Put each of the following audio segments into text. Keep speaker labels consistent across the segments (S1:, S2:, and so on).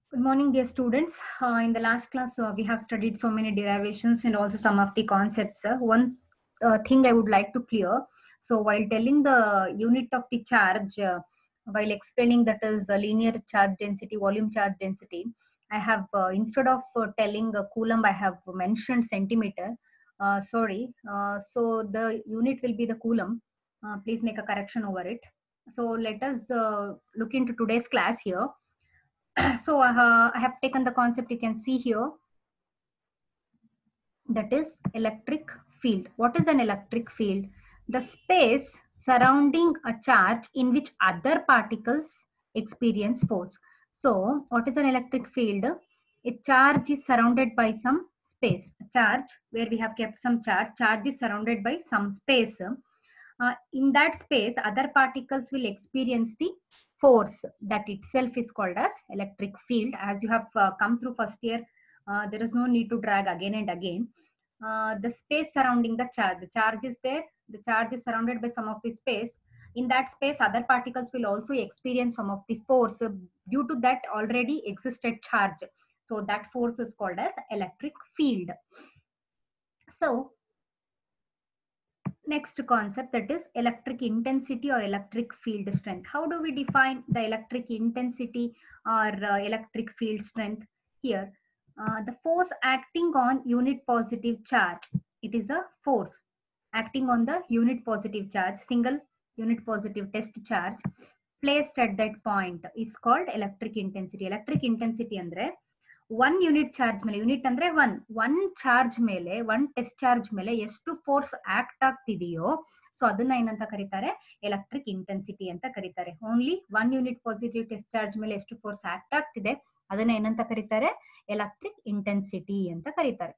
S1: Good morning, dear students. Uh, in the last class, uh, we have studied so many derivations and also some of the concepts. Uh, one uh, thing I would like to clear. So, while telling the unit of the charge, uh, while explaining that is uh, linear charge density, volume charge density, I have uh, instead of uh, telling a coulomb, I have mentioned centimeter. Uh, sorry. Uh, so, the unit will be the coulomb. Uh, please make a correction over it. So, let us uh, look into today's class here so uh, I have taken the concept you can see here that is electric field. What is an electric field? The space surrounding a charge in which other particles experience force. So what is an electric field? A charge is surrounded by some space. A charge where we have kept some charge. Charge is surrounded by some space. Uh, in that space, other particles will experience the force that itself is called as electric field as you have uh, come through first year uh, there is no need to drag again and again uh, the space surrounding the charge the charge is there the charge is surrounded by some of the space in that space other particles will also experience some of the force due to that already existed charge so that force is called as electric field so next concept that is electric intensity or electric field strength how do we define the electric intensity or uh, electric field strength here uh, the force acting on unit positive charge it is a force acting on the unit positive charge single unit positive test charge placed at that point is called electric intensity electric intensity andre one unit charge ಮೇಲೆ unit ಅಂದ್ರೆ one one charge ಮೇಲೆ one test charge ಮೇಲೆ ಎಷ್ಟು force act ಆಗ್ತಿದೆಯೋ so ಅದನ್ನ ಏನಂತ ಕರೀತಾರೆ electric intensity ಅಂತ ಕರೀತಾರೆ only one unit positive test charge ಮೇಲೆ ಎಷ್ಟು ಫೋರ್ಸ್ ಆಕ್ಟ್ ಆಗ್ತಿದೆ ಅದನ್ನ ಏನಂತ ಕರೀತಾರೆ ಎಲೆಕ್ಟ್ರಿಕ್ ಇಂಟೆನ್ಸಿಟಿ ಅಂತ ಕರೀತಾರೆ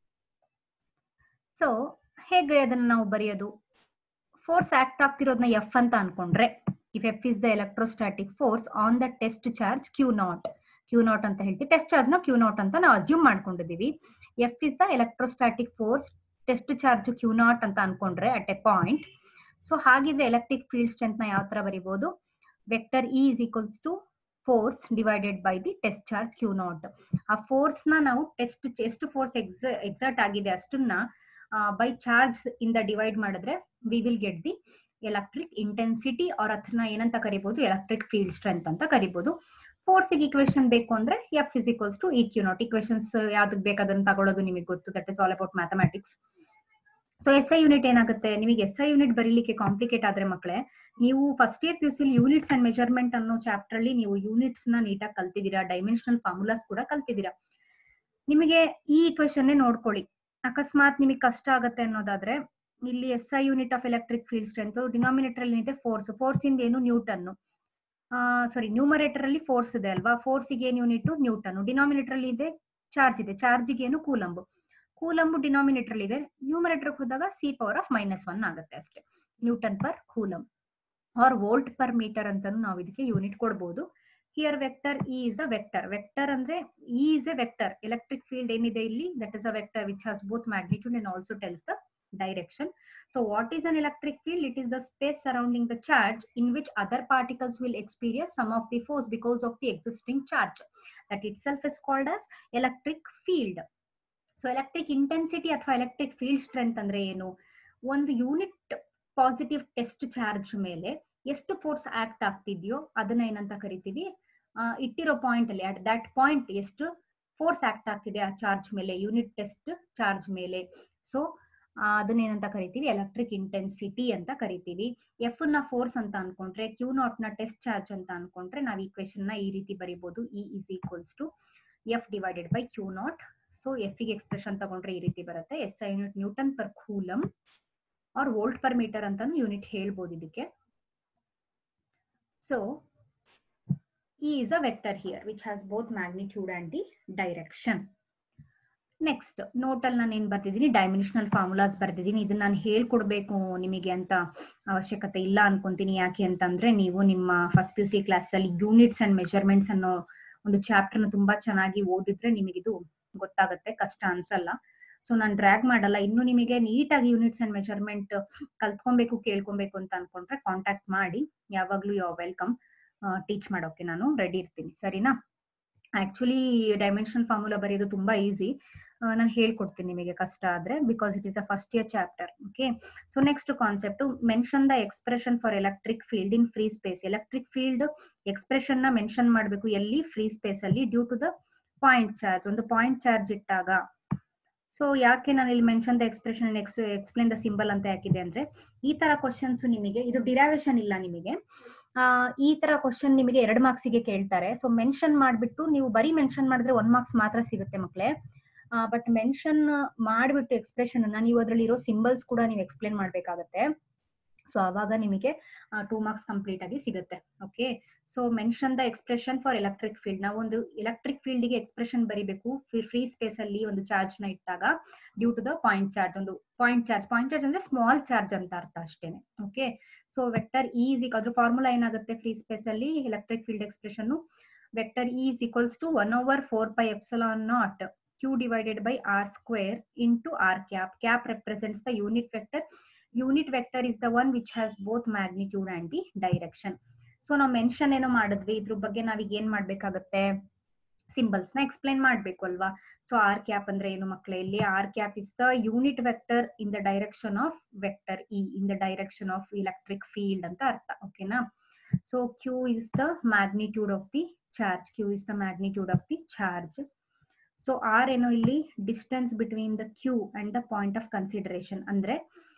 S1: ಸೊ ಹೇಗೆ ಅದನ್ನ ನಾವು ಬರೆಯೋದು ಫೋರ್ಸ್ ಆಕ್ಟ್ ಆಗ್ತಿರೋದನ್ನ ಎಫ್ ಅಂತ ಅನ್ಕೊಂಡ್ರೆ if F is the electrostatic force on the test charge Q nought Q nought ಅಂತ ಹೇಳ್ತೀವಿ ಟೆಸ್ಟ್ ಚಾರ್ಜ್ ನ ಕ್ಯೂ ನಾಟ್ ಅಂತ ನಾವು ಅಸ್ಯೂಮ್ ಮಾಡ್ಕೊಂಡಿದೀವಿ F is the electrostatic force test charge Q nought ಅಂತ ಅನ್ಕೊಂಡ್ರೆ ಅಟ್ ಎ ಪಾಯಿಂಟ್ ಸೊ ಹಾಗಿದ್ರೆ electric field strength ನ ಯಾವ ತರ ಬರೀಬಹುದು vector E is equals to force divided by the test charge Q nought ಆ ಫೋರ್ಸ್ ನ ನಾವು ಟೆಸ್ಟ್ ಎಷ್ಟು ಫೋರ್ಸ್ ಎಕ್ಸ ಎಕ್ಸರ್ಟ್ ಆಗಿದೆ ಅಷ್ಟನ್ನ ಬೈ ಚಾರ್ಜ್ ಇಂದ ಡಿವೈಡ್ ಮಾಡಿದ್ರೆ we will get the electric intensity ಅವ್ರ ಹತ್ರನ ಏನಂತ ಕರಿಬಹುದು ಎಲೆಕ್ಟ್ರಿಕ್ ಫೀಲ್ಡ್ ಸ್ಟ್ರೆಂತ್ ಅಂತ ಕರಿಬಹುದು ಫೋರ್ಸಿಗೆ ಇಕ್ವೇಶನ್ ಬೇಕು ಅಂದ್ರೆ F is equals to E Q nought equations ಯಾವ್ದಕ್ ಬೇಕಾದನ್ನ ತಗೊಳ್ಳೋದು ನಿಮಗೆ ಗೊತ್ತು that is all about mathematics so S I unit ಏನಾಗುತ್ತೆ ನಿಮಗೆ ಎಸ್ ಐ ಯೂನಿಟ್ ಬರೀಲಿಕ್ಕೆ ಕಾಂಪ್ಲಿಕೇಟ್ ಆದ್ರೆ ಮಕ್ಕಳೇ ನೀವು first year P U units and measurement ಅನ್ನೋ ಚಾಪ್ಟರ್ ಅಲ್ಲಿ ನೀವು ಯೂನಿಟ್ಸ್ ನ ನೀಟಾಗಿ ಕಲ್ತಿದ್ದೀರಾ ಡೈಮೆನ್ಷನಲ್ ಫಾರ್ಮುಲಾಸ್ ಕೂಡ ಕಲ್ತಿದ್ದೀರಾ ನಿಮಗೆ ಈ ಇಕ್ವೇಶನ್ ನೋಡ್ಕೊಳ್ಳಿ ಅಕಸ್ಮಾತ್ ನಿಮಗೆ ಕಷ್ಟ ಆಗುತ್ತೆ ಅನ್ನೋದಾದ್ರೆ ಇಲ್ಲಿ S I unit of electric field strength denominator ಅಲ್ಲಿ ಏನಿದೆ ಫೋರ್ಸ್ ಫೋರ್ಸ್ ಇಂದ ಏನು ನ್ಯೂಟನ್ ಸಾರಿ ನ್ಯೂಮರೇಟರ್ ಅಲ್ಲಿ ಫೋರ್ಸ್ ಇದೆ ಅಲ್ವಾ ಫೋರ್ಸಿಗೆ ಏನು ಯೂನಿಟ್ ನ್ಯೂಟನ್ ಡಿನಾಮಿನೇಟರ್ ಅಲ್ಲಿ ಇದೆ ಚಾರ್ಜ್ ಇದೆ ಚಾರ್ಜಿಗೆ ಏನು ಕೂಲಂಬ್ ಕೂಲಂಬ್ ಡಿನಾಮಿನೇಟರ್ ಅಲ್ಲಿ ಇದೆ ನ್ಯೂಮರೇಟರ್ ಹೋದಾಗ C power of minus one ಆಗುತ್ತೆ ಅಷ್ಟೇ newton per coulomb or volt per metre ಅಂತಾನು ನಾವು ಇದಕ್ಕೆ ಯೂನಿಟ್ ಕೊಡಬಹುದು here vector E is a vector vector ಅಂದ್ರೆ E is a vector electric field ಏನಿದೆ ಇಲ್ಲಿ that is a vector which has both magnitude and also tells the direction. So what is an electric field? It is the space surrounding the charge in which other particles will experience some of the force because of the existing charge. That itself is called as electric field. So electric intensity ಅಥವಾ electric field strength ಅಂದ್ರೆ ಏನು ಒಂದು unit positive test charge ಮೇಲೆ ಎಷ್ಟು force act ಆಗ್ತಿದ್ಯೋ ಅದನ್ನ ಏನಂತ ಕರಿತೀವಿ ಇಟ್ಟಿರೋ ಪಾಯಿಂಟ್ ಅಲ್ಲಿ ಅಟ್ ದಟ್ ಪಾಯಿಂಟ್ ಎಷ್ಟು ಫೋರ್ಸ್ ಆಕ್ಟ್ ಆಗ್ತಿದೆ ಆ ಚಾರ್ಜ್ ಮೇಲೆ ಯೂನಿಟ್ ಟೆಸ್ಟ್ ಚಾರ್ಜ್ ಮೇಲೆ ಸೊ ಅದನ್ನೇನಂತ ಕರಿತೀವಿ ಎಲೆಕ್ಟ್ರಿಕ್ ಇಂಟೆನ್ಸಿಟಿ ಅಂತ ಕರಿತೀವಿ ಎಫ್ ನ ಫೋರ್ಸ್ ಅಂತ ಅನ್ಕೊಂಡ್ರೆ ಕ್ಯೂ ನಾಟ್ ನ ಟೆಸ್ಟ್ ಚಾರ್ಜ್ ಅಂತ ಅನ್ಕೊಂಡ್ರೆ ನಾವು ಈಕ್ವೇಶನ್ ನ ಈ ರೀತಿ ಬರಿಬಹುದು E is equals to F divided by Q nought so F ಗೆ ಎಕ್ಸ್ಪ್ರೆಷನ್ ತಗೊಂಡ್ರೆ ಈ ರೀತಿ ಬರುತ್ತೆ S I unit newton per coulomb or volt per metre ಅಂತಾನು ಯೂನಿಟ್ ಹೇಳ್ಬೋದು ಇದಕ್ಕೆ so E is a vector here which has both magnitude and the direction next note ಅಲ್ಲಿ ನಾನು ಏನ್ ಬರ್ತಿದ್ದೀನಿ ಡೈಮೆನ್ಷನಲ್ ಫಾರ್ಮುಲಾಸ್ ಬರ್ತಿದ್ದೀನಿ ಇದನ್ನ ನಾನು ಹೇಳ್ಕೊಡ್ಬೇಕು ನಿಮಗೆ ಅಂತ ಅವಶ್ಯಕತೆ ಇಲ್ಲ ಅನ್ಕೊಂತೀನಿ ಯಾಕೆ ಅಂತಂದ್ರೆ ನೀವು ನಿಮ್ಮ first P U C class ಅಲ್ಲಿ ಯೂನಿಟ್ಸ್ ಅಂಡ್ ಮೆಜರ್ಮೆಂಟ್ಸ್ ಅನ್ನೋ ಒಂದು ಚಾಪ್ಟರ್ ನ ತುಂಬಾ ಚೆನ್ನಾಗಿ ಓದಿದ್ರೆ ನಿಮಗಿದು ಗೊತ್ತಾಗುತ್ತೆ ಕಷ್ಟ ಅನ್ಸಲ್ಲ ಸೊ ನಾನು ಡ್ರ್ಯಾಗ್ ಮಾಡಲ್ಲ ಇನ್ನು ನಿಮಗೆ ನೀಟಾಗಿ ಯೂನಿಟ್ಸ್ ಅಂಡ್ ಮೆಜರ್ಮೆಂಟ್ ಕಲ್ತ್ಕೊಬೇಕು ಕೇಳ್ಕೊಬೇಕು ಅಂತ ಅನ್ಕೊಂಡ್ರೆ ಕಾಂಟ್ಯಾಕ್ಟ್ ಮಾಡಿ ಯಾವಾಗ್ಲೂ ಯು ವೆಲ್ಕಮ್ ಟೀಚ್ ಮಾಡೋಕೆ ನಾನು ರೆಡಿ ಇರ್ತೀನಿ ಸರಿನಾ ಆಕ್ಚುಲಿ ಡೈಮೆನ್ಷನ್ ಫಾರ್ಮುಲಾ ಬರೆಯೋದು ತುಂಬಾ ಈಸಿ ನಾನು ಹೇಳ್ಕೊಡ್ತೀನಿ ನಿಮಗೆ ಕಷ್ಟ ಆದ್ರೆ because it is a first year chapter okay so next concept mention the expression for electric field in free space electric field expression ನ ಮೆನ್ಷನ್ ಮಾಡಬೇಕು ಎಲ್ಲಿ ಫ್ರೀ ಸ್ಪೇಸ್ ಅಲ್ಲಿ due to the point charge ಒಂದು point charge ಇಟ್ಟಾಗ so ಯಾಕೆ ನಾನು ಇಲ್ಲಿ mention the expression explain the symbol ಅಂತ ಯಾಕಿದೆ ಅಂದ್ರೆ ಈ ತರ ಕ್ವಶನ್ಸ್ ನಿಮಗೆ ಇದು ಡಿರಾವೇಶನ್ ಇಲ್ಲ ನಿಮಗೆ ಆ ಈ ತರ ಕ್ವಶನ್ ನಿಮಗೆ ಎರಡು ಮಾರ್ಕ್ಸಿಗೆ ಕೇಳ್ತಾರೆ ಸೊ ಮೆನ್ಷನ್ ಮಾಡ್ಬಿಟ್ಟು ನೀವು ಬರೀ ಮೆನ್ಷನ್ ಮಾಡಿದ್ರೆ ಒನ್ ಮಾರ್ಕ್ಸ್ ಮಾತ್ರ ಸಿಗುತ್ತೆ ಮಕ್ಳೇ ಬಟ್ ಮೆನ್ಷನ್ ಮಾಡ್ಬಿಟ್ಟು ಎಕ್ಸ್ಪ್ರೆಷನ್ ಅನ್ನ ನೀವು ಅದರಲ್ಲಿ ಇರೋ ಸಿಂಬಲ್ಸ್ ಕೂಡ ನೀವು ಎಕ್ಸ್ಪ್ಲೇನ್ ಮಾಡ್ಬೇಕಾಗತ್ತೆ ಸೊ ಅವಾಗ ನಿಮಗೆ ಟೂ ಮಾರ್ಕ್ಸ್ ಕಂಪ್ಲೀಟ್ ಆಗಿ ಸಿಗುತ್ತೆ okay so mention the expression for electric field ನಾವು ಒಂದು ಎಲೆಕ್ಟ್ರಿಕ್ ಫೀಲ್ಡ್ ಗೆ ಎಕ್ಸ್ಪ್ರೆಷನ್ ಬರಿಬೇಕು ಫ್ರೀ ಸ್ಪೇಸ್ ಅಲ್ಲಿ ಒಂದು ಚಾರ್ಜ್ ನ ಇಟ್ಟಾಗ due to the point charge ಒಂದು ಪಾಯಿಂಟ್ ಚಾರ್ಜ್ ಪಾಯಿಂಟ್ ಚಾರ್ಜ್ ಅಂದ್ರೆ ಸ್ಮಾಲ್ ಚಾರ್ಜ್ ಅಂತ ಅರ್ಥ ಅಷ್ಟೇನೆ ಓಕೆ ಸೊ ವೆಕ್ಟರ್ ಈಸ್ ಅದ್ರ ಫಾರ್ಮುಲಾ ಏನಾಗುತ್ತೆ ಫ್ರೀ ಸ್ಪೇಸ್ ಅಲ್ಲಿ electric field expression vector is equals to one over four pi epsilon naught q divided by r square into r cap. Cap represents the unit vector. Unit vector is the one which has both magnitude and the direction. So ನಾವು mention ಏನೋ ಮಾಡಿದ್ವಿ ಇದ್ರ ಬಗ್ಗೆ ನಾವೀಗ ಏನ್ ಮಾಡ್ಬೇಕಾಗತ್ತೆ symbols ನ explain ಮಾಡ್ಬೇಕು ಅಲ್ವಾ ಸೊ ಆರ್ ಕ್ಯಾಪ್ ಅಂದ್ರೆ ಏನು ಮಕ್ಕಳೇ ಇಲ್ಲಿ R cap is the unit vector in the direction of vector E in the direction of electric field ಅಂತ ಅರ್ಥ ಓಕೆನಾ so Q is the magnitude of the charge Q is the magnitude of the charge so R ಏನೋ ಇಲ್ಲಿ distance between the Q and the point of consideration ಅಂದ್ರೆ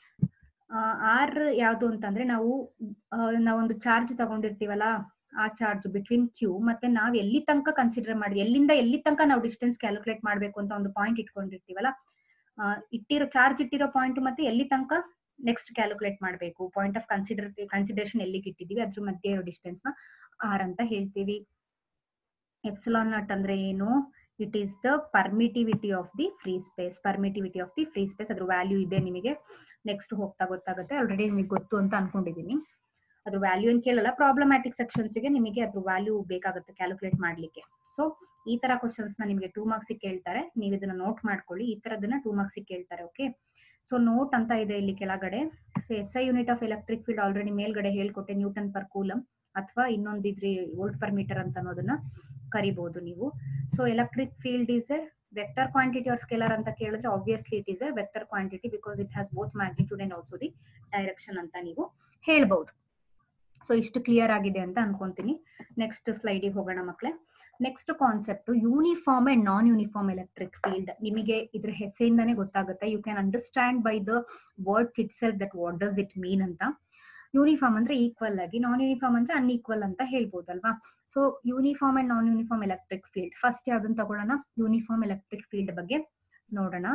S1: R ಯಾವುದು ಅಂತಂದ್ರೆ ನಾವು ನಾವೊಂದು ಚಾರ್ಜ್ ತಗೊಂಡಿರ್ತೀವಲ್ಲ ಆ ಚಾರ್ಜ್ ಬಿಟ್ವೀನ್ ಕ್ಯೂ ಮತ್ತೆ ನಾವ್ ಎಲ್ಲಿ ತನಕ ಕನ್ಸಿಡರ್ ಮಾಡಿ ಎಲ್ಲಿಂದ ಎಲ್ಲಿ ತನಕ ನಾವು ಡಿಸ್ಟೆನ್ಸ್ ಕ್ಯಾಲ್ಕುಲೇಟ್ ಮಾಡ್ಬೇಕು ಅಂತ ಒಂದು ಪಾಯಿಂಟ್ ಇಟ್ಕೊಂಡಿರ್ತೀವಲ್ಲ ಇಟ್ಟಿರೋ ಚಾರ್ಜ್ ಇಟ್ಟಿರೋ ಪಾಯಿಂಟ್ ಮತ್ತೆ ಎಲ್ಲಿ ತನಕ ನೆಕ್ಸ್ಟ್ ಕ್ಯಾಲ್ಕುಲೇಟ್ ಮಾಡಬೇಕು ಪಾಯಿಂಟ್ ಆಫ್ ಕನ್ಸಿಡರ್ ಕನ್ಸಿಡರೇಷನ್ ಎಲ್ಲಿಗೆ ಇಟ್ಟಿದೀವಿ ಅದ್ರ ಮಧ್ಯೆ ಇರೋ ಡಿಸ್ಟೆನ್ಸ್ ನ ಆರ್ ಅಂತ ಹೇಳ್ತೀವಿ ಎಪ್ಸಲಾನ್ ನಾಟ್ ಅಂದ್ರೆ ಏನು it is the permittivity of the free space permittivity of the free space ಅದ್ರ ವ್ಯಾಲ್ಯೂ ಇದೆ ನಿಮಗೆ ನೆಕ್ಸ್ಟ್ ಹೋಗ್ತಾ ಗೊತ್ತಾಗುತ್ತೆ ಆಲ್ರೆಡಿ ನಿಮಗೆ ಗೊತ್ತು ಅಂತ ಅನ್ಕೊಂಡಿದೀನಿ ಅದ್ರ ವ್ಯಾಲ್ಯೂ ಏನ್ ಕೇಳಲ್ಲ ಪ್ರಾಬ್ಲಮ್ಯಾಟಿಕ್ ಸೆಕ್ಷನ್ಸ್ ಗೆ ನಿಮಗೆ ಅದ್ರ ವ್ಯಾಲ್ಯೂ ಬೇಕಾಗುತ್ತೆ ಕ್ಯಾಲ್ಕುಲೇಟ್ ಮಾಡ್ಲಿಕ್ಕೆ ಸೊ ಈ ತರ ಕ್ವಶನ್ಸ್ ನ ನಿಮಗೆ ಟೂ ಮಾರ್ಕ್ಸ್ ಕೇಳ್ತಾರೆ ನೀವು ಇದನ್ನ ನೋಟ್ ಮಾಡ್ಕೊಳ್ಳಿ ಈ ತರದನ್ನ ಟೂ ಮಾರ್ಕ್ಸ್ ಕೇಳ್ತಾರೆ ಓಕೆ ಸೊ ನೋಟ್ ಅಂತ ಇದೆ ಇಲ್ಲಿ ಕೆಳಗಡೆ so S I unit of electric field already ಮೇಲ್ಗಡೆ ಹೇಳ್ಕೊಟ್ಟೆ ನ್ಯೂಟನ್ ಪರ್ ಕೂಲಮ್ ಅಥವಾ ಇನ್ನೊಂದಿದ್ರಿ ವೋಲ್ಟ್ ಪರ್ ಮೀಟರ್ ಅಂತ ಅನ್ನೋದನ್ನ ಕರಿಬಹುದು ನೀವು so electric field is a vector quantity or scalar ಅಂತ ಕೇಳಿದ್ರೆ obviously it is a vector quantity because it has both magnitude and also the direction ಅಂತ ನೀವು ಹೇಳ್ಬಹುದು ಸೊ ಇಷ್ಟು ಕ್ಲಿಯರ್ ಆಗಿದೆ ಅಂತ ಅನ್ಕೊಂತೀನಿ ನೆಕ್ಸ್ಟ್ ಸ್ಲೈಡಿಗೆ ಹೋಗೋಣ ಮಕ್ಕಳೇ next concept uniform and non uniform electric field ನಿಮಗೆ ಇದ್ರ ಹೆಸರಿಂದಾನೇ ಗೊತ್ತಾಗುತ್ತೆ you can understand by the words itself that what does it mean ಅಂತ ಯೂನಿಫಾರ್ಮ್ ಅಂದ್ರೆ ಈಕ್ವಲ್ ಆಗಿ ನಾನ್ ಯೂನಿಫಾರ್ಮ್ ಅಂದ್ರೆ ಅನ್ಈಕ್ವಲ್ ಅಂತ ಹೇಳ್ಬೋದಲ್ವಾ so uniform and non uniform electric field first ಯಾವ್ದನ್ನ ತಗೊಳ್ಳೋಣ ಯೂನಿಫಾರ್ಮ್ ಎಲೆಕ್ಟ್ರಿಕ್ ಫೀಲ್ಡ್ ಬಗ್ಗೆ ನೋಡೋಣ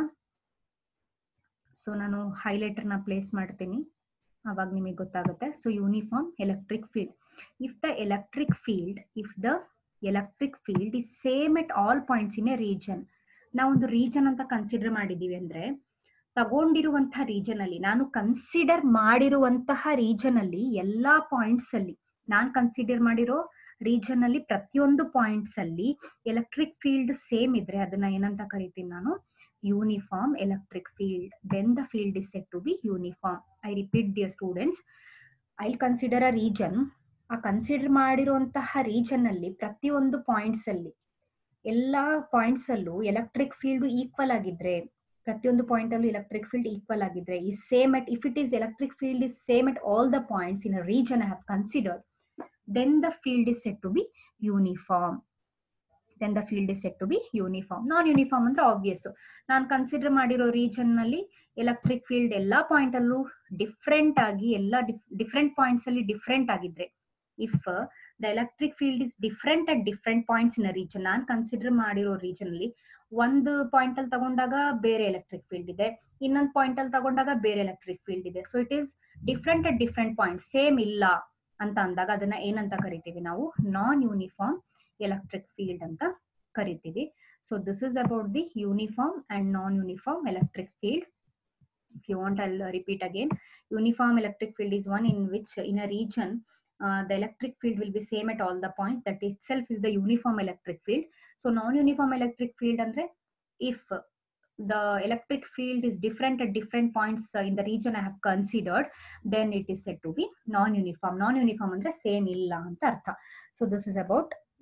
S1: ಸೊ ನಾನು ಹೈಲೈಟರ್ ನ ಪ್ಲೇಸ್ ಮಾಡ್ತೀನಿ ಅವಾಗ ನಿಮಗೆ ಗೊತ್ತಾಗುತ್ತೆ so uniform electric field if the electric field if the electric field is same at all points in a region ನಾವೊಂದು ರೀಜನ್ ಅಂತ ಕನ್ಸಿಡರ್ ಮಾಡಿದೀವಿ ಅಂದ್ರೆ ತಗೊಂಡಿರುವಂತಹ ರೀಜನ್ ಅಲ್ಲಿ ನಾನು ಕನ್ಸಿಡರ್ ಮಾಡಿರುವಂತಹ ರೀಜನ್ ಅಲ್ಲಿ ಎಲ್ಲಾ ಪಾಯಿಂಟ್ಸ್ ಅಲ್ಲಿ ನಾನ್ ಕನ್ಸಿಡರ್ ಮಾಡಿರೋ ರೀಜನ್ ಅಲ್ಲಿ ಪ್ರತಿಯೊಂದು ಪಾಯಿಂಟ್ಸ್ ಅಲ್ಲಿ ಎಲೆಕ್ಟ್ರಿಕ್ ಫೀಲ್ಡ್ ಸೇಮ್ ಇದ್ರೆ ಅದನ್ನ ಏನಂತ ಕರಿತೀನಿ ನಾನು uniform electric field then the field is set to be uniform I repeat dear students I consider a region ಆ ಕನ್ಸಿಡರ್ ಮಾಡಿರುವಂತಹ ರೀಜನ್ ಅಲ್ಲಿ ಪ್ರತಿಯೊಂದು ಪಾಯಿಂಟ್ಸ್ ಅಲ್ಲಿ ಎಲ್ಲಾ ಪಾಯಿಂಟ್ಸ್ ಅಲ್ಲೂ ಎಲೆಕ್ಟ್ರಿಕ್ ಫೀಲ್ಡ್ ಈಕ್ವಲ್ ಆಗಿದ್ರೆ ಪ್ರತಿಯೊಂದು ಪಾಯಿಂಟ್ ಅಲ್ಲೂ ಎಲೆಕ್ಟ್ರಿಕ್ ಫೀಲ್ಡ್ ಈಕ್ವಲ್ ಆಗಿದ್ರೆ ಈ same at if it is electric field is same at all the points in a region I have considered then the field is set to be uniform then the field is set to be uniform non uniform ಅಂದ್ರೆ obvious ನಾನು consider ಮಾಡಿರೋ region ನಲ್ಲಿ electric field ಎಲ್ಲಾ point ಅಲ್ಲೂ different ಆಗಿ ಎಲ್ಲಾ different points ಅಲ್ಲಿ different ಆಗಿದ್ರೆ if the electric field is different at different points in region ನಾನು ಕನ್ಸಿಡರ್ ಮಾಡಿರೋ ರೀಜನ್ ಅಲ್ಲಿ ಒಂದು ಪಾಯಿಂಟ್ ಅಲ್ಲಿ ತಗೊಂಡಾಗ ಬೇರೆ ಎಲೆಕ್ಟ್ರಿಕ್ ಫೀಲ್ಡ್ ಇದೆ ಇನ್ನೊಂದು ಪಾಯಿಂಟ್ ಅಲ್ಲಿ ತಗೊಂಡಾಗ ಬೇರೆ ಎಲೆಕ್ಟ್ರಿಕ್ ಫೀಲ್ಡ್ ಇದೆ so it is different at different point same ಇಲ್ಲ ಅಂತ ಅಂದಾಗ ಅದನ್ನ ಏನಂತ ಕರಿತೀವಿ ನಾವು ನಾನ್ ಯೂನಿಫಾರ್ಮ್ ಎಲೆಕ್ಟ್ರಿಕ್ ಫೀಲ್ಡ್ ಅಂತ ಕರಿತೀವಿ so this is about the uniform and non uniform electric field if you want i'll repeat again uniform electric field is one in which in a region uh, the electric field will be same at all the points that itself is the uniform electric field so non-uniform electric field andre if the electric field is different at different points uh, in the region i have considered then it is said to be non-uniform non-uniform andre same illa anta artha so this is about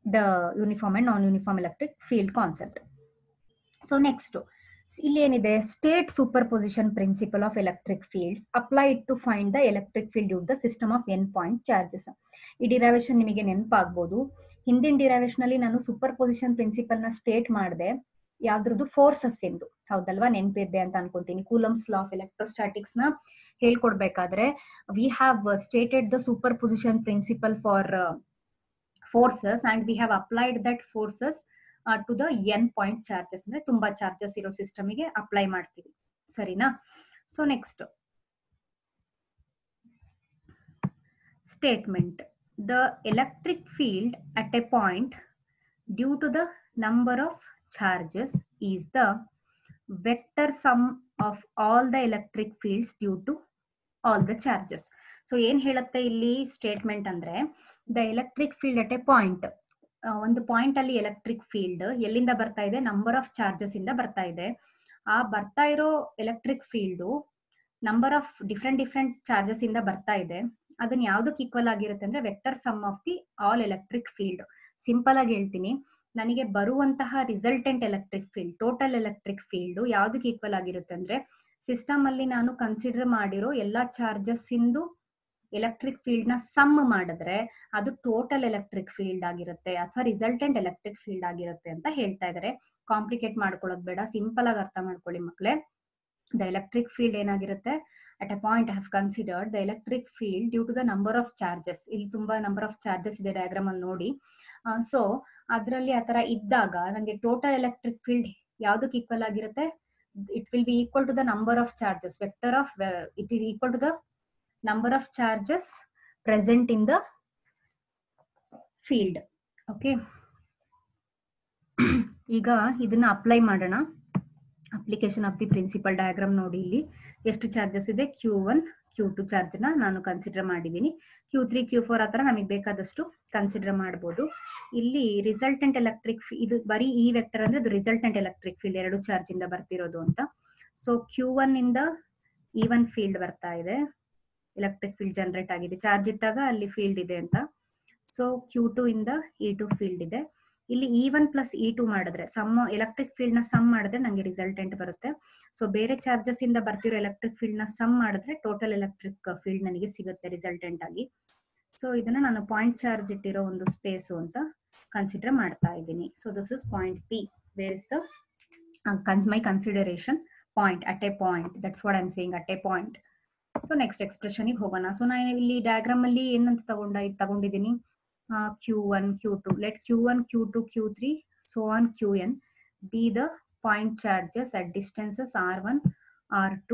S1: the uniform and non uniform electric field concept so next ಇಲ್ಲಿ ಏನಿದೆ state superposition principle of electric fields applied to find the electric field use the system of N point charges ಈ derivation ನಿಮಗೆ ನೆನಪಾಗ್ಬೋದು ಹಿಂದಿನ derivation ಅಲ್ಲಿ ನಾನು superposition principle ನ state ಮಾಡಿದೆ ಯಾವ್ದ್ರದ್ದು ಫೋರ್ಸಸ್ ಎಂದು ಹೌದಲ್ವಾ ನೆನಪಿದ್ದೆ ಅಂತ ಅನ್ಕೊಂತೀನಿ ಕೂಲಮ್ಸ್ ಲಾ ಆಫ್ ಎಲೆಕ್ಟ್ರೋಸ್ಟಾಟಿಕ್ಸ್ ನ ಹೇಳ್ಕೊಡ್ಬೇಕಾದ್ರೆ we have stated the superposition principle for forces and we have applied that forces to the N point charges ಅಂದ್ರೆ ತುಂಬಾ ಚಾರ್ಜಸ್ ಇರೋ ಸಿಸ್ಟಮಿಗೆ ಅಪ್ಲೈ ಮಾಡ್ತೀವಿ ಸರಿನಾ so next statement the electric field at a point due to the number of charges is the vector sum of all the electric fields due to all the charges. So ಏನ್ ಹೇಳುತ್ತೆ ಇಲ್ಲಿ statement ಅಂದ್ರೆ the electric field at a point ಒಂದು point ಅಲ್ಲಿ electric field ಎಲ್ಲಿಂದ ಬರ್ತಾ ಇದೆ number of charges ಇಂದ ಬರ್ತಾ ಇದೆ ಆ ಬರ್ತಾ ಇರೋ electric field number of different different charges ಇಂದ ಬರ್ತಾ ಇದೆ ಅದನ್ನ ಯಾವ್ದಕ್ಕೆ ಈಕ್ವಲ್ ಆಗಿರುತ್ತೆ ಅಂದ್ರೆ vector sum of the all electric field simple ಆಗಿ ಹೇಳ್ತೀನಿ ನನಗೆ ಬರುವಂತಹ resultant electric field total electric field ಯಾವ್ದಕ್ಕೆ ಈಕ್ವಲ್ ಆಗಿರುತ್ತೆ ಅಂದ್ರೆ ಸಿಸ್ಟಮ್ ಅಲ್ಲಿ ನಾನು ಕನ್ಸಿಡರ್ ಮಾಡಿರೋ ಎಲ್ಲಾ ಚಾರ್ಜಸ್ ಇಂದು ಎಲೆಕ್ಟ್ರಿಕ್ ಫೀಲ್ಡ್ ನ ಸಮ್ ಮಾಡಿದ್ರೆ ಅದು ಟೋಟಲ್ ಎಲೆಕ್ಟ್ರಿಕ್ ಫೀಲ್ಡ್ ಆಗಿರುತ್ತೆ ಅಥವಾ ರಿಸಲ್ಟೆಂಟ್ ಎಲೆಕ್ಟ್ರಿಕ್ ಫೀಲ್ಡ್ ಆಗಿರುತ್ತೆ ಅಂತ ಹೇಳ್ತಾ ಇದಾರೆ ಕಾಂಪ್ಲಿಕೇಟ್ ಮಾಡ್ಕೊಳ್ಳೋದು ಬೇಡ ಸಿಂಪಲ್ ಆಗಿ ಅರ್ಥ ಮಾಡ್ಕೊಳ್ಳಿ ಮಕ್ಕಳೇ ದ ಎಲೆಕ್ಟ್ರಿಕ್ ಫೀಲ್ಡ್ ಏನಾಗಿರುತ್ತೆ at a point have considered the electric field due to the number of charges ಇಲ್ಲಿ ತುಂಬಾ ನಂಬರ್ ಆಫ್ ಚಾರ್ಜಸ್ ಇದೆ ಡಯಾಗ್ರಾಮ್ ಅಲ್ಲಿ ನೋಡಿ ಸೊ ಅದರಲ್ಲಿ ಆ ತರ ಇದ್ದಾಗ ನನಗೆ ಟೋಟಲ್ ಎಲೆಕ್ಟ್ರಿಕ್ ಫೀಲ್ಡ್ ಯಾವ್ದಕ್ಕೆ ಈಕ್ವಲ್ ಆಗಿರುತ್ತೆ it will be equal to the number of charges vector of it is equal to the number of charges present in the field okay ಈಗ ಇದನ್ನ ಅಪ್ಲೈ ಮಾಡೋಣ application of the principle diagram ನೋಡಿ ಇಲ್ಲಿ ಎಷ್ಟು charges ಇದೆ Q one Q two charge ನ ನಾನು consider ಮಾಡಿದ್ದೀನಿ ಕ್ಯೂ ತ್ರೀ ಕ್ಯೂ ಫೋರ್ ಆತರ ನಮಗೆ ಬೇಕಾದಷ್ಟು ಕನ್ಸಿಡರ್ ಮಾಡಬಹುದು ಇಲ್ಲಿ ರಿಸಲ್ಟೆಂಟ್ ಎಲೆಕ್ಟ್ರಿಕ್ ಇದು ಬರೀ ಈ ವೆಕ್ಟರ್ ಅಂದ್ರೆ ಅದು ರಿಸಲ್ಟೆಂಟ್ ಎಲೆಕ್ಟ್ರಿಕ್ ಫೀಲ್ಡ್ ಎರಡು ಚಾರ್ಜ್ ಇಂದ ಬರ್ತಿರೋದು ಅಂತ ಸೊ ಕ್ಯೂ ಒನ್ ಇಂದ ಈ ಒನ್ ಫೀಲ್ಡ್ ಬರ್ತಾ ಇದೆ ಎಲೆಕ್ಟ್ರಿಕ್ ಫೀಲ್ಡ್ ಜನರೇಟ್ ಆಗಿದೆ ಚಾರ್ಜ್ ಇಟ್ಟಾಗ ಅಲ್ಲಿ ಫೀಲ್ಡ್ ಇದೆ ಅಂತ ಸೊ ಕ್ಯೂ ಟು ಇಂದ ಇ ಟು ಫೀಲ್ಡ್ ಇದೆ ಇಲ್ಲಿ E one plus E two ಮಾಡಿದ್ರೆ ಸಮ್ ಎಲೆಕ್ಟ್ರಿಕ್ ಫೀಲ್ಡ್ ನ ಸಮ್ ಮಾಡಿದ್ರೆ ನಂಗೆ ರಿಸಲ್ಟೆಂಟ್ ಬರುತ್ತೆ ಸೊ ಬೇರೆ ಚಾರ್ಜಸ್ ಇಂದ ಬರ್ತಿರೋ ಎಲೆಕ್ಟ್ರಿಕ್ ಫೀಲ್ಡ್ ನ ಸಮ್ ಮಾಡಿದ್ರೆ ಟೋಟಲ್ ಎಲೆಕ್ಟ್ರಿಕ್ ಫೀಲ್ಡ್ ನನಗೆ ಸಿಗುತ್ತೆ ರಿಸಲ್ಟೆಂಟ್ ಆಗಿ ಸೊ ಇದನ್ನ ನಾನು ಪಾಯಿಂಟ್ ಚಾರ್ಜ್ ಇಟ್ಟಿರೋ ಒಂದು ಸ್ಪೇಸು ಅಂತ ಕನ್ಸಿಡರ್ ಮಾಡ್ತಾ ಇದ್ದೀನಿ so this is point P where is the my consideration point at a point that's what I'm saying at a point so next expression ಹೋಗೋಣ ಸೊ ನಾನು ಇಲ್ಲಿ ಡಯಾಗ್ರಾಮ್ ಅಲ್ಲಿ ಏನಂತ ತಗೊಂಡ ತಗೊಂಡಿದ್ದೀನಿ Q one Q two let Q one Q two Q three so on Q N be the point charges at distances R one R two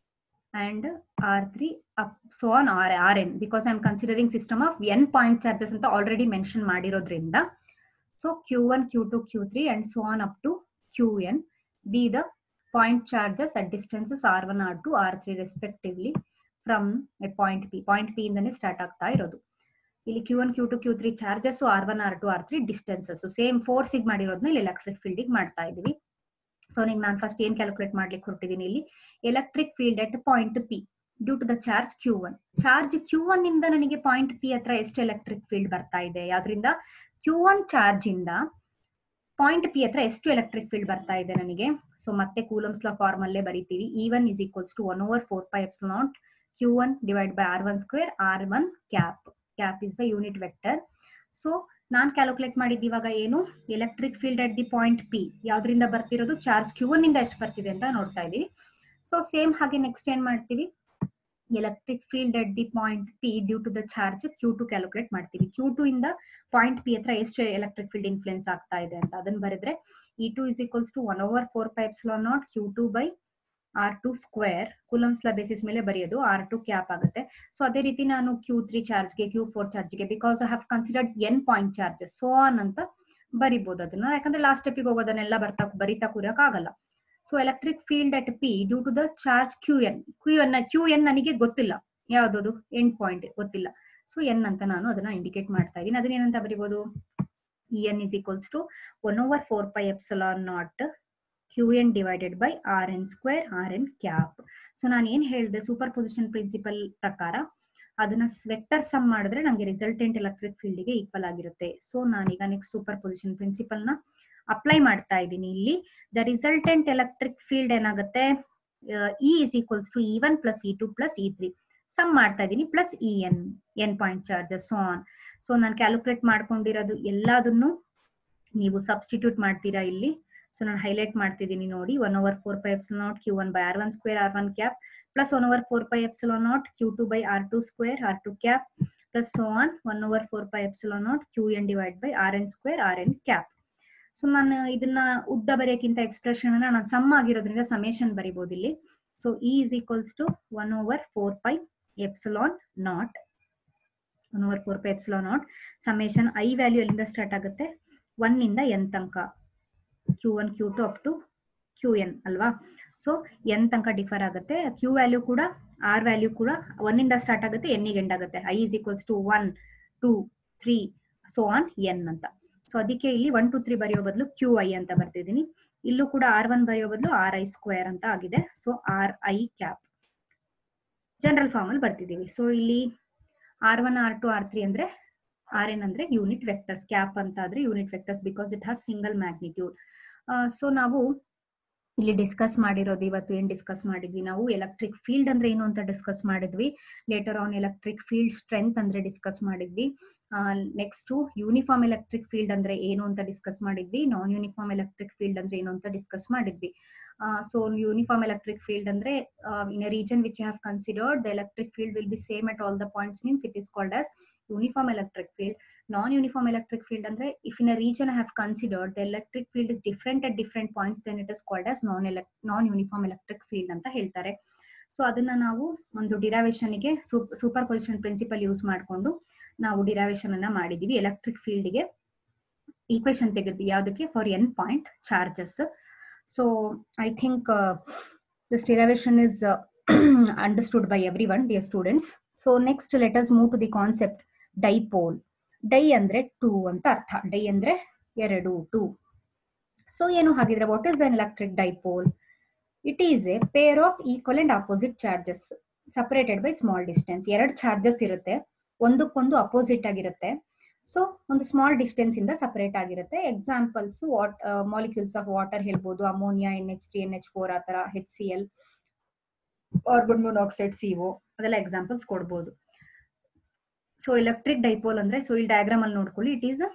S1: and R3 up so on R, Rn because I'm considering system of n point charges ಅಂತ already mention ಮಾಡಿರೋದ್ರಿಂದ so Q1, Q2, Q3 and so on up to Qn be the point charges at distances R1, R2, R3 respectively from a point P. Point P ಇಂದನೇ start ಆಗ್ತಾ ಇರೋದು ಇಲ್ಲಿ Q one Q two Q three charges R one R two R three distances same ಫೋರ್ಸಿಗೆ ಮಾಡಿರೋದನ್ನ ಇಲ್ಲಿ electric ಫೀಲ್ಡಿಗೆ ಮಾಡ್ತಾ ಇದೀವಿ so ನಿಂಗೆ ನಾನು ಫಸ್ಟ್ ಏನ್ ಕ್ಯಾಲ್ಕುಲೇಟ್ ಮಾಡ್ಲಿಕ್ಕೆ ಹೊರಟಿದ್ದೀನಿ ಇಲ್ಲಿ electric field at point P due to the charge Q one charge Q one ಇಂದ ನನಗೆ ಪಾಯಿಂಟ್ ಪಿ ಹತ್ರ ಎಷ್ಟು ಎಲೆಕ್ಟ್ರಿಕ್ ಫೀಲ್ಡ್ ಬರ್ತಾ ಇದೆ ಯಾವ್ದ್ರಿಂದ ಕ್ಯೂ ಒನ್ ಚಾರ್ಜ್ ಇಂದ ಪಾಯಿಂಟ್ ಪಿ ಹತ್ರ ಎಷ್ಟು ಎಲೆಕ್ಟ್ರಿಕ್ ಫೀಲ್ಡ್ ಬರ್ತಾ ಇದೆ ನನಗೆ ಸೊ ಮತ್ತೆ ಕೂಲಮ್ಸ್ ಲಾ ಫಾರ್ಮ್ ಅಲ್ಲೇ ಬರಿತೀವಿ E one is equals to one over four pi epsilon naught Q one divide by R one square R one cap cap is the unit vector so ನಾನ್ calculate ಮಾಡಿದ್ದು ಇವಾಗ ಏನು electric field at the point P ಯಾವ್ದ್ರಿಂದ ಬರ್ತಿರೋದು charge Q one ಇಂದ ಎಷ್ಟು ಬರ್ತಿದೆ ಅಂತ ನೋಡ್ತಾ ಇದೀವಿ ಸೊ ಸೇಮ್ ಹಾಗೆ ನೆಕ್ಸ್ಟ್ ಏನ್ ಮಾಡ್ತೀವಿ electric field at the point P due to the charge Q two calculate ಮಾಡ್ತೀವಿ ಕ್ಯೂ ಟು ಇಂದ ಪಾಯಿಂಟ್ ಪಿ ಹತ್ರ ಎಷ್ಟು ಎಲೆಕ್ಟ್ರಿಕ್ ಫೀಲ್ಡ್ ಇನ್ಫ್ಲುಯೆನ್ಸ್ ಆಗ್ತಾ ಇದೆ ಅಂತ ಅದನ್ನ ಬರೆದ್ರೆ E two is equals to one over four pi epsilon naught Q two by R two square Coulomb's law basis ಮೇಲೆ ಬರೆಯೋದು ಆರ್ ಟು ಕ್ಯಾಪ್ ಆಗುತ್ತೆ ಸೊ ಅದೇ ರೀತಿ ನಾನು ಕ್ಯೂ ತ್ರೀ ಚಾರ್ಜ್ಗೆ ಕ್ಯೂ ಫೋರ್ ಚಾರ್ಜ್ಗೆ because I have considered N point charges so on ಅಂತ ಬರಿಬಹುದು ಅದನ್ನ ಯಾಕಂದ್ರೆ ಲಾಸ್ಟ್ ಸ್ಟೆಪ್ಗೆ ಹೋಗೋದನ್ನೆಲ್ಲ ಬರ್ತಾ ಬರಿತಾ ಕೂರಕ್ ಆಗಲ್ಲ so electric field at P due to the charge Q N Q N Q N ನನಗೆ ಗೊತ್ತಿಲ್ಲ ಯಾವ್ದದು ಎಂಡ್ ಪಾಯಿಂಟ್ ಗೊತ್ತಿಲ್ಲ ಸೊ ಎನ್ ಅಂತ ನಾನು ಅದನ್ನ ಇಂಡಿಕೇಟ್ ಮಾಡ್ತಾ ಇದ್ದೀನಿ ಅದನ್ನ ಏನಂತ ಬರಿಬಹುದು E N is equals to one over four pi epsilon naught Q N divided by R N square R N cap so ನಾನು ಏನ್ ಹೇಳಿದೆ ಸೂಪರ್ ಪೊಸಿಷನ್ ಪ್ರಿನ್ಸಿಪಲ್ ಪ್ರಕಾರ ಅದನ್ನ ವೆಕ್ಟರ್ ಸಮ್ ಮಾಡಿದ್ರೆ ನಂಗೆ ರಿಸಲ್ಟೆಂಟ್ ಎಲೆಕ್ಟ್ರಿಕ್ ಫೀಲ್ಡ್ ಗೆ ಈಕ್ವಲ್ ಆಗಿರುತ್ತೆ so ನಾನೀಗ ನೆಕ್ಸ್ಟ್ ಸೂಪರ್ ಪೊಸಿಷನ್ ಪ್ರಿನ್ಸಿಪಲ್ ನ ಅಪ್ಲೈ ಮಾಡ್ತಾ ಇದ್ದೀನಿ ಇಲ್ಲಿ ದ ರಿಸಲ್ಟೆಂಟ್ ಎಲೆಕ್ಟ್ರಿಕ್ ಫೀಲ್ಡ್ ಏನಾಗುತ್ತೆ E is equals to E one plus E two plus E three sum ಮಾಡ್ತಾ ಇದ್ದೀನಿ plus E N N point charges so on so ನಾನು calculate ಮಾಡ್ಕೊಂಡಿರೋದು ಎಲ್ಲದನ್ನು ನೀವು ಸಬ್ಸ್ಟಿಟ್ಯೂಟ್ ಮಾಡ್ತೀರಾ ಇಲ್ಲಿ ಸೊ ನಾನು ಹೈಲೈಟ್ ಮಾಡ್ತಿದ್ದೀನಿ ನೋಡಿ one over four pi epsilon naught Q one by R one square R one cap plus one over four pi epsilon naught Q two by R two square r two cap plus so on one over four pi epsilon naught Q n divide by R N square R N cap so ನಾನು ಇದನ್ನ ಉದ್ದ ಬರೆಯಕ್ಕಿಂತ expression ಅನ್ನ ನಾನು some ಆಗಿರೋದ್ರಿಂದ summation ಬರಿಬಹುದು ಇಲ್ಲಿ so E is equals to one over four pi epsilon naught one over four pi epsilon naught summation i value ಎಲ್ಲಿಂದ start ಆಗುತ್ತೆ ಒನ್ ಇಂದ ಎನ್ ತನಕ q one Q two up to q n ಅಲ್ವಾ so n ತನಕ differ ಆಗುತ್ತೆ q value ಕೂಡ r value ಕೂಡ one ಇಂದ ಸ್ಟಾರ್ಟ್ ಆಗುತ್ತೆ ಎನ್ ಗೆ ಎಂಡ್ ಆಗುತ್ತೆ i is equals to one two three so on n ಅಂತ ಸೊ ಅದಕ್ಕೆ ಇಲ್ಲಿ ಒನ್ ಟು ತ್ರೀ ಬರೆಯೋ ಬದಲು ಕ್ಯೂ ಐ ಅಂತ ಬರ್ತಿದ್ದೀನಿ ಇಲ್ಲೂ ಕೂಡ ಆರ್ ಒನ್ ಬರೆಯೋ ಬದಲು ಆರ್ ಐ ಸ್ಕ್ವೇರ್ ಅಂತ ಆಗಿದೆ so r i cap general form ಅಲ್ಲಿ ಬರ್ತಿದ್ದೀವಿ ಸೊ ಇಲ್ಲಿ r one R two R three ಅಂದ್ರೆ ಆರ್ ಎನ್ ಅಂದ್ರೆ ಯೂನಿಟ್ ವೆಕ್ಟರ್ಸ್ ಕ್ಯಾಪ್ ಅಂತ ಆದ್ರೆ unit vectors because it has single magnitude so ನಾವು ಇಲ್ಲಿ ಡಿಸ್ಕಸ್ ಮಾಡಿರೋದು ಇವತ್ತು ಏನ್ ಡಿಸ್ಕಸ್ ಮಾಡಿದ್ವಿ ನಾವು ಎಲೆಕ್ಟ್ರಿಕ್ ಫೀಲ್ಡ್ ಅಂದ್ರೆ ಏನು ಅಂತ ಡಿಸ್ಕಸ್ ಮಾಡಿದ್ವಿ later on electric field strength ಅಂದ್ರೆ ಡಿಸ್ಕಸ್ ಮಾಡಿದ್ವಿ ನೆಕ್ಸ್ಟ್ ಯೂನಿಫಾರ್ಮ್ ಎಲೆಕ್ಟ್ರಿಕ್ ಫೀಲ್ಡ್ ಅಂದ್ರೆ ಏನು ಅಂತ ಡಿಸ್ಕಸ್ ಮಾಡಿದ್ವಿ ನಾನ್ ಯೂನಿಫಾರ್ಮ್ ಎಲೆಕ್ಟ್ರಿಕ್ ಫೀಲ್ಡ್ ಅಂದ್ರೆ ಏನು ಅಂತ ಡಿಸ್ಕಸ್ ಮಾಡಿದ್ವಿ ಸೊ ಯೂನಿಫಾರ್ಮ್ ಎಲೆಕ್ಟ್ರಿಕ್ ಫೀಲ್ಡ್ ಅಂದ್ರೆ in a region which have considered the electric field will be same at all the points means it is called as uniform electric field non uniform electric field ಅಂದ್ರೆ if in a region have considered the electric field is different at different points then it is called as non ಎಲೆಕ್ non uniform electric field ಅಂತ ಹೇಳ್ತಾರೆ so ಅದನ್ನ ನಾವು ಒಂದು ಡಿರಾವೇಶನ್ ಗೆ super superposition principal use ಮಾಡಿಕೊಂಡು ನಾವು ಡಿರಾವೇಶನ್ ಅನ್ನ ಮಾಡಿದೀವಿ ಎಲೆಕ್ಟ್ರಿಕ್ ಫೀಲ್ಡ್ ಗೆ ಈಕ್ವೇಶನ್ ತೆಗೆದ್ವಿ ಯಾವ್ದಕ್ಕೆ for n point charges so I think this derivation is understood by everyone dear students so next let's move to the concept dipole di ಅಂದ್ರೆ two ಅಂತ ಅರ್ಥ ಡೈ ಅಂದ್ರೆ ಎರಡು ಟೂ ಸೊ ಏನು ಹಾಗಿದ್ರೆ what is an electric dipole it is a pair of equal and opposite charges separated by small distance ಎರಡು charges ಇರುತ್ತೆ ಒಂದಕ್ಕೊಂದು ಅಪೋಸಿಟ್ ಆಗಿರುತ್ತೆ ಸೊ ಒಂದು ಸ್ಮಾಲ್ ಡಿಸ್ಟೆನ್ಸ್ ಇಂದ ಸಪರೇಟ್ ಆಗಿರುತ್ತೆ examples what molecules of water ಹೇಳ್ಬೋದು ammonia N H three N H four ಆ ತರ H C L carbon monoxide CO ಅದೆಲ್ಲ ಎಕ್ಸಾಂಪಲ್ಸ್ ಕೊಡ್ಬೋದು ಸೊ ಎಲೆಕ್ಟ್ರಿಕ್ ಡೈಪೋಲ್ ಅಂದ್ರೆ ಸೊ ಈ ಡಯಾಗ್ರಾಮ್ ಅಲ್ಲಿ ನೋಡ್ಕೊಳ್ಳಿ it is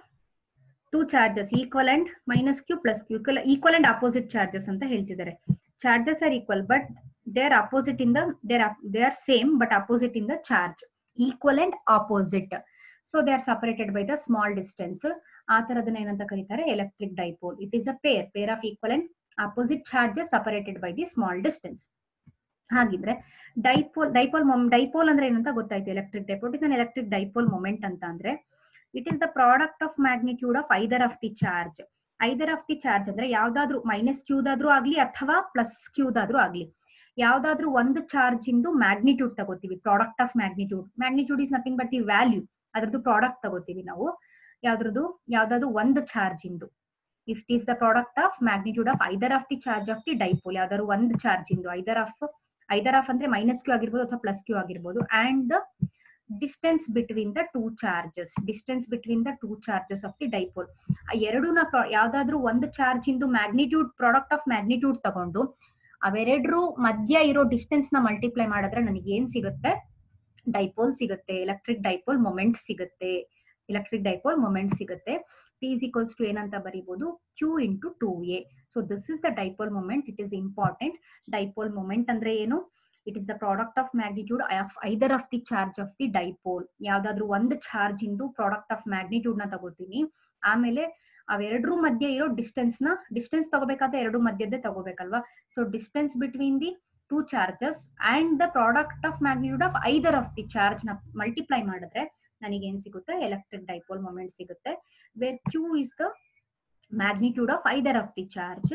S1: two charges equal and minus q plus q equal and opposite charges ಅಂತ ಹೇಳ್ತಿದ್ದಾರೆ charges are equal but they are opposite in the there they are same but opposite in the charge equal and opposite so they are separated by the small distance ಆ ತರದನ್ನ ಏನಂತ ಕರೀತಾರೆ electric dipole it is a pair pair of equal and opposite charges separated by the small distance ಹಾಗಿದ್ರೆ dipole dipole dipole ಅಂದ್ರೆ ಏನಂತ ಗೊತ್ತಾಯ್ತು electric dipole is an electric dipole moment ಅಂತ ಅಂದ್ರೆ it is the product of magnitude of either of the charge either of the charge ಅಂದ್ರೆ ಯಾವ್ದಾದ್ರು minus ಕ್ಯೂದಾದ್ರೂ ಆಗ್ಲಿ ಅಥವಾ ಪ್ಲಸ್ ಕ್ಯೂದಾದ್ರೂ ಆಗ್ಲಿ ಯಾವ್ದಾದ್ರು ಒಂದು ಚಾರ್ಜ್ ಇಂದು ಮ್ಯಾಗ್ನಿಟ್ಯೂಡ್ ತಗೋತೀವಿ product of magnitude magnitude is nothing but the value ಅದ್ರದ್ದು ಪ್ರಾಡಕ್ಟ್ ತಗೋತೀವಿ ನಾವು ಯಾವ್ದ್ರದ್ದು ಯಾವ್ದಾದ್ರು ಒಂದು ಚಾರ್ಜ್ ಇಂದು if it is the product of magnitude of either of the charge of the dipole ಯಾವ್ದಾದ್ರು ಒಂದು ಚಾರ್ಜ್ ಇಂದು ಐದರ್ ಆಫ್ ಐದರ್ ಆಫ್ ಅಂದ್ರೆ ಮೈನಸ್ ಕ್ಯೂ ಆಗಿರ್ಬೋದು ಅಥವಾ ಪ್ಲಸ್ ಕ್ಯೂ ಆಗಿರ್ಬೋದು and the distance between the two charges distance between the two charges of the dipole ಎರಡೂನ ಯಾವ್ದಾದ್ರು ಒಂದು ಚಾರ್ಜ್ ಇಂದು ಮ್ಯಾಗ್ನಿಟ್ಯೂಡ್ ಪ್ರಾಡಕ್ಟ್ ಆಫ್ ಮ್ಯಾಗ್ನಿಟ್ಯೂಡ್ ತಗೊಂಡು ಅವೆರಡರು ಮಧ್ಯ ಇರೋ ಡಿಸ್ಟೆನ್ಸ್ ನ ಮಲ್ಟಿಪ್ಲೈ ಮಾಡಿದ್ರೆ ನನಗೆ ಏನ್ ಸಿಗುತ್ತೆ ಡೈಪೋಲ್ ಸಿಗುತ್ತೆ ಎಲೆಕ್ಟ್ರಿಕ್ ಡೈಪೋಲ್ ಮೊಮೆಂಟ್ ಸಿಗುತ್ತೆ ಎಲೆಕ್ಟ್ರಿಕ್ ಡೈಪೋಲ್ ಮೊಮೆಂಟ್ ಸಿಗುತ್ತೆ ಟಿ ಇಸ್ ಈಕ್ವಲ್ಸ್ ಟು ಏನಂತ ಬರೀಬಹುದು q into two a so this is the dipole moment it is important dipole moment ಅಂದ್ರೆ ಏನು it is the product of magnitude of either of the charge of the dipole ಯಾವ್ದಾದ್ರು ಒಂದು charge ಇಂದು product of magnitude ನ ತಗೋತೀನಿ ಆಮೇಲೆ ಅವೆರಡರ ಮಧ್ಯೆ ಇರೋ ಡಿಸ್ಟೆನ್ಸ್ ನ ಡಿಸ್ಟೆನ್ಸ್ ತಗೋಬೇಕಾದ್ರೆ ಎರಡು ಮಧ್ಯದ್ದೇ ತಗೋಬೇಕಲ್ವಾ so distance between the two charges and the product of magnitude of either of the charge ನ ಮಲ್ಟಿಪ್ಲೈ ಮಾಡಿದ್ರೆ ನನಗೆ ಏನ್ ಸಿಗುತ್ತೆ ಎಲೆಕ್ಟ್ರಿಕ್ ಡೈಪೋಲ್ ಮೊಮೆಂಟ್ ಸಿಗುತ್ತೆ where q is the magnitude of either of the charge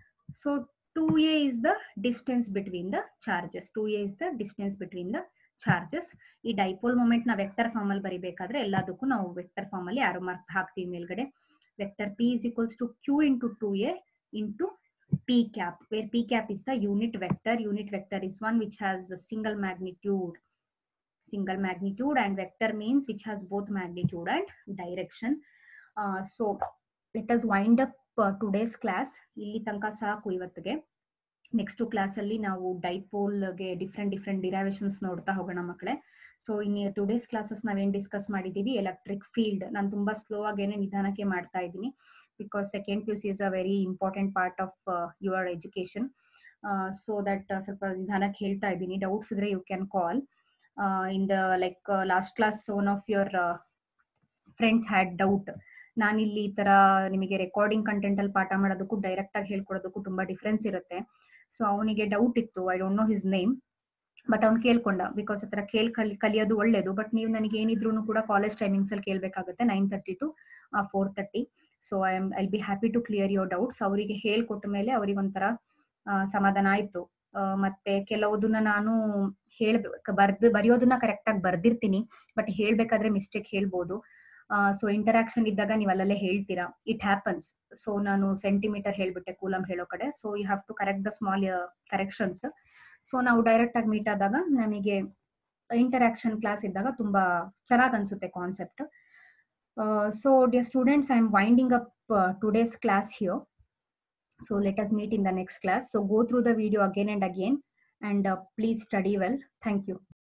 S1: so two a is the distance between the charges two a is the distance between the charges ಈ dipole moment ನ vector form ಅಲ್ಲಿ ಬರಿಬೇಕಾದ್ರೆ ಎಲ್ಲದಕ್ಕೂ ನಾವು vector form ಅಲ್ಲಿ ಆರೋ mark ಹಾಕ್ತೀವಿ ಮೇಲ್ಗಡೆ vector p is equals to q into two a into p cap where p cap is the unit vector unit vector is one which has a single magnitude single magnitude and vector means which has both magnitude and direction uh, so let us wind up uh, today's class ಇಲ್ಲಿ ತನಕ ಸಾಕು ಇವತ್ತಿಗೆ next class ಅಲ್ಲಿ ನಾವು ಡೈಪೋಲ್ಗೆ different different ಡಿರೈವೇಶನ್ಸ್ ನೋಡ್ತಾ ಹೋಗೋಣ ಮಕ್ಕಳೇ so ಇನ್ನು ಟು ಡೇಸ್ ಕ್ಲಾಸಸ್ ನಾವೇನ್ ಡಿಸ್ಕಸ್ ಮಾಡಿದೀವಿ ಎಲೆಕ್ಟ್ರಿಕ್ ಫೀಲ್ಡ್ ನಾನು ತುಂಬಾ ಸ್ಲೋ ಆಗೇನೆ ನಿಧಾನಕ್ಕೆ ಮಾಡ್ತಾ ಇದ್ದೀನಿ because second P U C is a very important part of your education so that ಸ್ವಲ್ಪ ನಿಧಾನಕ್ಕೆ ಹೇಳ್ತಾ ಇದ್ದೀನಿ ಡೌಟ್ಸ್ ಇದ್ರೆ you can call in the like last class one of your friends had doubt ನಾನಿಲ್ಲಿ ಈ ತರ ನಿಮಗೆ ರೆಕಾರ್ಡಿಂಗ್ ಕಂಟೆಂಟ್ ಅಲ್ಲಿ ಪಾಠ ಮಾಡೋದಕ್ಕೂ ಡೈರೆಕ್ಟ್ ಆಗಿ ಹೇಳ್ಕೊಡೋದಕ್ಕೂ ತುಂಬಾ ಡಿಫ್ರೆನ್ಸ್ ಇರುತ್ತೆ ಸೊ ಅವನಿಗೆ ಡೌಟ್ ಇತ್ತು I don't know his name but ಅವ್ನು ಕೇಳ್ಕೊಂಡ ಬಿಕಾಸ್ ಆ ಥರ ಕೇಳ್ ಕಲಿ ಕಲಿಯೋದು ಒಳ್ಳೇದು ಬಟ್ ನೀವು ನನಗೆ ಏನಿದ್ರು ಕೂಡ ಕಾಲೇಜ್ ಟೈಮಿಂಗ್ಸ್ ಅಲ್ಲಿ ಕೇಳಬೇಕಾಗುತ್ತೆ nine thirty to four thirty so I am I'll be happy to clear your doubts ಅವರಿಗೆ ಹೇಳ್ಕೊಟ್ಟ ಮೇಲೆ ಅವ್ರಿಗೆ ಒಂಥರ ಸಮಾಧಾನ ಆಯ್ತು ಮತ್ತೆ ಕೆಲವುದನ್ನ ನಾನು ಹೇಳ್ಬೇಕು ಬರ್ದು ಬರೆಯೋದನ್ನ ಕರೆಕ್ಟ್ ಆಗಿ ಬರ್ದಿರ್ತೀನಿ ಬಟ್ ಹೇಳ್ಬೇಕಾದ್ರೆ ಮಿಸ್ಟೇಕ್ ಹೇಳ್ಬೋದು ಸೊ ಇಂಟರಾಕ್ಷನ್ ಇದ್ದಾಗ ನೀವು ಅಲ್ಲಲ್ಲೇ ಹೇಳ್ತೀರಾ ಇಟ್ ಹ್ಯಾಪನ್ಸ್ ಸೊ ನಾನು ಸೆಂಟಿಮೀಟರ್ ಹೇಳ್ಬಿಟ್ಟೆ ಕೂಲಮ್ ಹೇಳೋ ಕಡೆ so you have to correct the small corrections so ನಾವು ಡೈರೆಕ್ಟ್ ಆಗಿ ಮೀಟ್ ಆದಾಗ ನಮಗೆ ಇಂಟರಾಕ್ಷನ್ ಕ್ಲಾಸ್ ಇದ್ದಾಗ ತುಂಬಾ ಚೆನ್ನಾಗಿ ಅನ್ಸುತ್ತೆ concept so dear students I am winding up today's class here so let us meet in the next class so go through the video again and again and uh, please study well. Thank you.